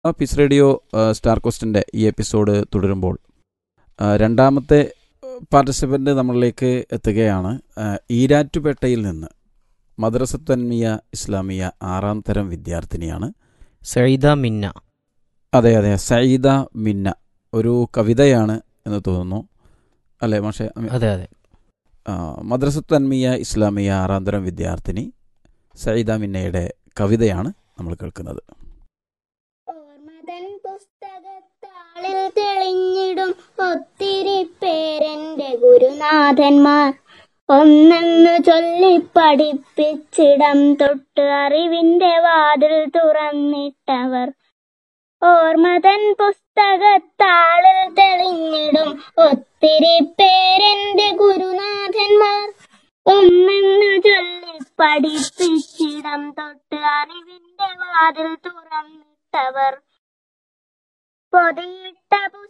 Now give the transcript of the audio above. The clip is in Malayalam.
ആ പീസ് റേഡിയോ ആ, സ്റ്റാർ കോസ്റ്റിൻ്റെ ഈ എപ്പിസോഡ് തുടരുമ്പോൾ ആ, രണ്ടാമത്തെ പാർട്ടിസിപ്പൻ്റ് നമ്മളിലേക്ക് എത്തുകയാണ് ആ, ഈരാറ്റുപേട്ടയിൽ നിന്ന് മദ്രസത്തന്മിയ ഇസ്ലാമിയ ആറാം തരം വിദ്യാർത്ഥിനിയാണ് സൈദ മിന്ന അതെ അതെ സയ്യിദ മിന്ന ഒരു കവിതയാണ് എന്ന് തോന്നുന്നു അല്ലേ മാഷെ അതെ അതെ ആ, മദ്രസത്തന്മിയ ഇസ്ലാമിയ ആറാം തരം വിദ്യാർത്ഥിനി സയ്യിദ മിന്നയുടെ കവിതയാണ് നമ്മൾ കേൾക്കുന്നത് ഓർമ്മതൻ പുസ്തകത്താളിൽ തെളിഞ്ഞിടും ഒത്തിരി പേരെന്റെ ഗുരുനാഥന്മാർ ഒന്നെന്ന് ചൊല്ലി പഠിപ്പിച്ചിടം തൊട്ട് അറിവിന്റെ വാതിൽ തുറന്നിട്ടവർ ഓർമ്മതൻ പുസ്തകത്താളിൽ തെളിഞ്ഞിടും ഒത്തിരി പേരെന്റെ ഗുരുനാഥന്മാർ ഒന്നെന്ന് ചൊല്ലി പഠിപ്പിച്ചിടം തൊട്ട് അറിവിന്റെ വാതിൽ തുറന്നിട്ടവർ പൊതിയിട്ട